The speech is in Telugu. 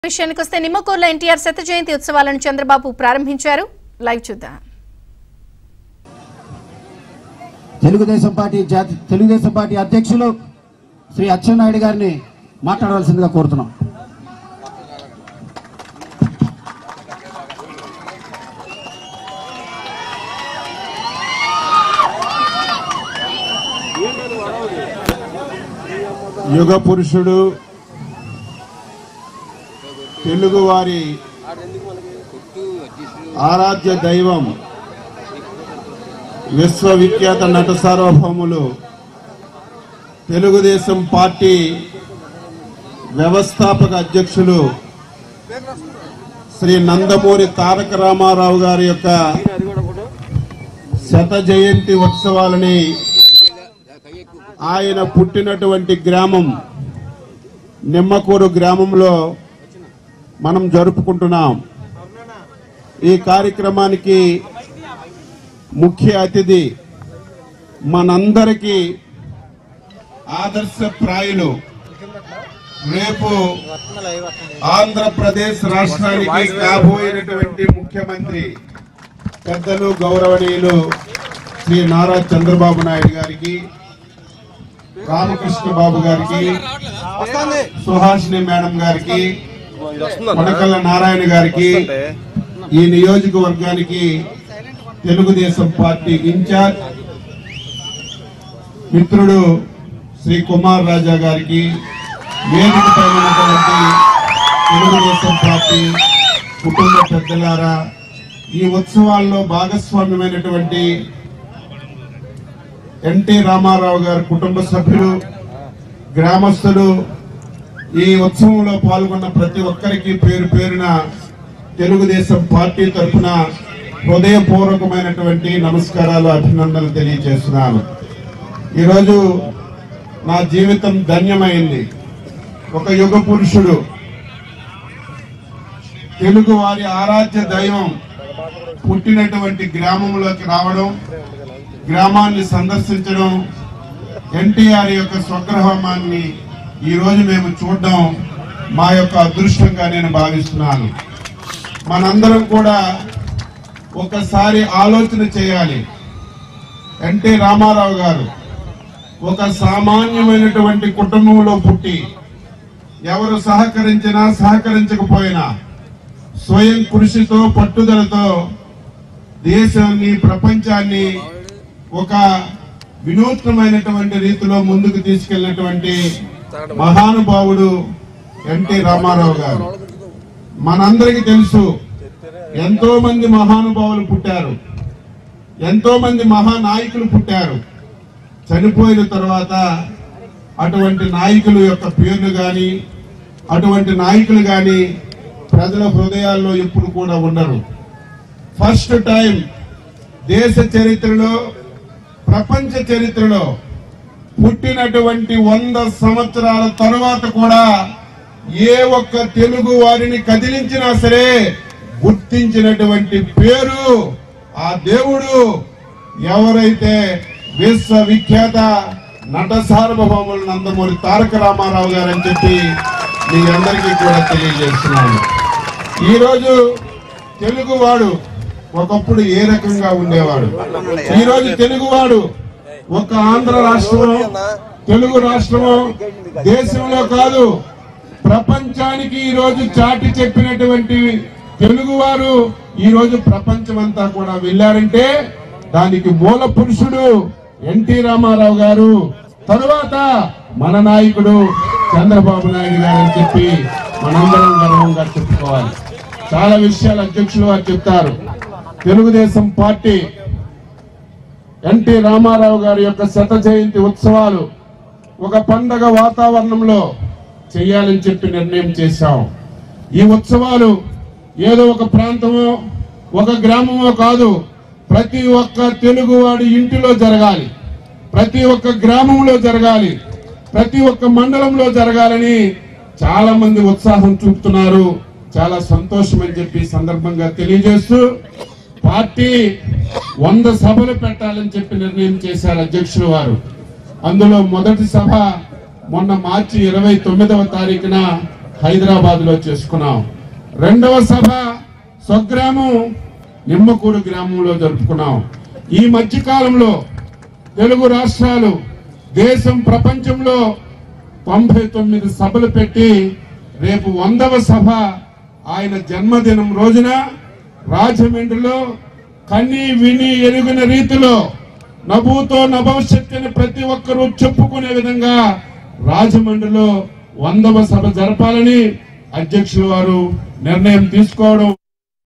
విషయానికి వస్తే నిమ్మకూరులో ఎన్టీఆర్ శత జయంతి ఉత్సవాలను చంద్రబాబు ప్రారంభించారు లైవ్ చూద్దాం తెలుగుదేశం పార్టీ జాతి తెలుగుదేశం పార్టీ అధ్యక్షులు శ్రీ అచ్చెన్నాయుడు గారిని మాట్లాడవలసిందిగా కోరుతున్నాం యుగ పురుషుడు తెలుగువారి ఆరాధ్య దైవం విశ్వవిఖ్యాత నట సార్వభౌములు తెలుగుదేశం పార్టీ వ్యవస్థాపక అధ్యక్షులు శ్రీ నందమూరి తారక రామారావు గారి యొక్క శత జయంతి ఉత్సవాలని ఆయన పుట్టినటువంటి గ్రామం నిమ్మకూరు గ్రామంలో మనం జరుపుకుంటున్నాం ఈ కార్యక్రమానికి ముఖ్య అతిథి మనందరికీ ఆదర్శప్రాయులు రేపు ఆంధ్రప్రదేశ్ రాష్ట్రానికి కాబోయినటువంటి ముఖ్యమంత్రి పెద్దలు గౌరవనీయులు శ్రీ నారా చంద్రబాబు నాయుడు గారికి రామకృష్ణ బాబు గారికి సుహాసిని మేడం గారికి కొనకల్ల నారాయణ గారికి ఈ నియోజకవర్గానికి తెలుగుదేశం పార్టీ ఇన్ఛార్జ్ మిత్రుడు శ్రీ కుమార్ రాజా గారికి వేదికపై ఉన్నటువంటి తెలుగుదేశం పార్టీ కుటుంబ పెద్దలారా ఈ ఉత్సవాల్లో భాగస్వామ్యమైనటువంటి ఎన్టీ రామారావు గారి కుటుంబ సభ్యులు గ్రామస్తులు ఈ ఉత్సవంలో పాల్గొన్న ప్రతి ఒక్కరికి పేరు పేరున తెలుగుదేశం పార్టీ తరఫున హృదయపూర్వకమైనటువంటి నమస్కారాలు అభినందనలు తెలియజేస్తున్నాను ఈరోజు నా జీవితం ధన్యమైంది ఒక యుగ పురుషుడు తెలుగు వారి ఆరాధ్య దైవం పుట్టినటువంటి గ్రామంలోకి రావడం గ్రామాన్ని సందర్శించడం ఎన్టీఆర్ యొక్క స్వగ్రహమాన్ని ఈ రోజు మేము చూడడం మా యొక్క అదృష్టంగా నేను భావిస్తున్నాను మనందరం కూడా ఒకసారి ఆలోచన చేయాలి ఎన్టీ రామారావు గారు ఒక సామాన్యమైనటువంటి కుటుంబంలో పుట్టి ఎవరు సహకరించినా సహకరించకపోయినా స్వయం కృషితో పట్టుదలతో దేశాన్ని ప్రపంచాన్ని ఒక వినూత్నమైనటువంటి రీతిలో ముందుకు తీసుకెళ్ళినటువంటి మహానుభావుడు ఎన్టీ రామారావు గారు మనందరికీ తెలుసు ఎంతో మంది మహానుభావులు పుట్టారు ఎంతో మంది మహానాయకులు పుట్టారు చనిపోయిన తర్వాత అటువంటి నాయకుల యొక్క పేర్లు గాని అటువంటి నాయకులు గాని ప్రజల హృదయాల్లో ఎప్పుడు కూడా ఉండరు ఫస్ట్ టైం దేశ చరిత్రలో ప్రపంచ చరిత్రలో పుట్టినటువంటి వంద సంవత్సరాల తరువాత కూడా ఏ ఒక్క తెలుగు వారిని కదిలించినా సరే గుర్తించినటువంటి పేరు ఆ దేవుడు ఎవరైతే విశ్వవిఖ్యాత నట సార్వభౌములు నందమూరి తారక రామారావు గారు అని చెప్పి మీ అందరికీ కూడా తెలియజేస్తున్నాను ఈరోజు తెలుగువాడు ఒకప్పుడు ఏ రకంగా ఉండేవాడు ఈ రోజు తెలుగువాడు ఒక ఆంధ్ర రాష్ట్రం తెలుగు రాష్ట్రము దేశంలో కాదు ప్రపంచానికి ఈ రోజు చాటి చెప్పినటువంటి తెలుగువారు ఈ రోజు ప్రపంచమంతా కూడా వెళ్ళారంటే దానికి మూల పురుషుడు ఎన్టీ రామారావు గారు తరువాత మన నాయకుడు చంద్రబాబు నాయుడు గారు అని చెప్పి మనందరం గర్వంగా చెప్పుకోవాలి చాలా విషయాలు అధ్యక్షులు వారు చెప్తారు తెలుగుదేశం పార్టీ ఎన్టీ రామారావు గారి యొక్క శత జయంతి ఉత్సవాలు ఒక పండగ వాతావరణంలో చేయాలని చెప్పి నిర్ణయం చేశాం ఈ ఉత్సవాలు ఏదో ఒక ప్రాంతమో ఒక గ్రామమో కాదు ప్రతి ఒక్క తెలుగువాడి ఇంటిలో జరగాలి ప్రతి ఒక్క గ్రామంలో జరగాలి ప్రతి ఒక్క మండలంలో జరగాలని చాలా మంది ఉత్సాహం చూపుతున్నారు చాలా సంతోషం అని చెప్పి ఈ సందర్భంగా తెలియజేస్తూ పార్టీ వంద సభలు పెట్టాలని చెప్పి నిర్ణయం చేశారు అధ్యక్షులు వారు అందులో మొదటి సభ మొన్న మార్చి ఇరవై తొమ్మిదవ తారీఖున హైదరాబాద్ లో చేసుకున్నాం రెండవ సభ స్వగ్రామం నిమ్మకూరు గ్రామంలో జరుపుకున్నాం ఈ మధ్య కాలంలో తెలుగు రాష్ట్రాలు దేశం ప్రపంచంలో తొంభై తొమ్మిది సభలు పెట్టి రేపు వందవ సభ ఆయన జన్మదినం రోజున రాజమండ్రిలో కన్ని విని ఎరుగిన రీతిలో నభూతో నభవిష్యత్ అని ప్రతి ఒక్కరూ చెప్పుకునే విధంగా రాజమండ్రిలో వందవ సభ జరపాలని అధ్యక్షులు వారు నిర్ణయం తీసుకోవడం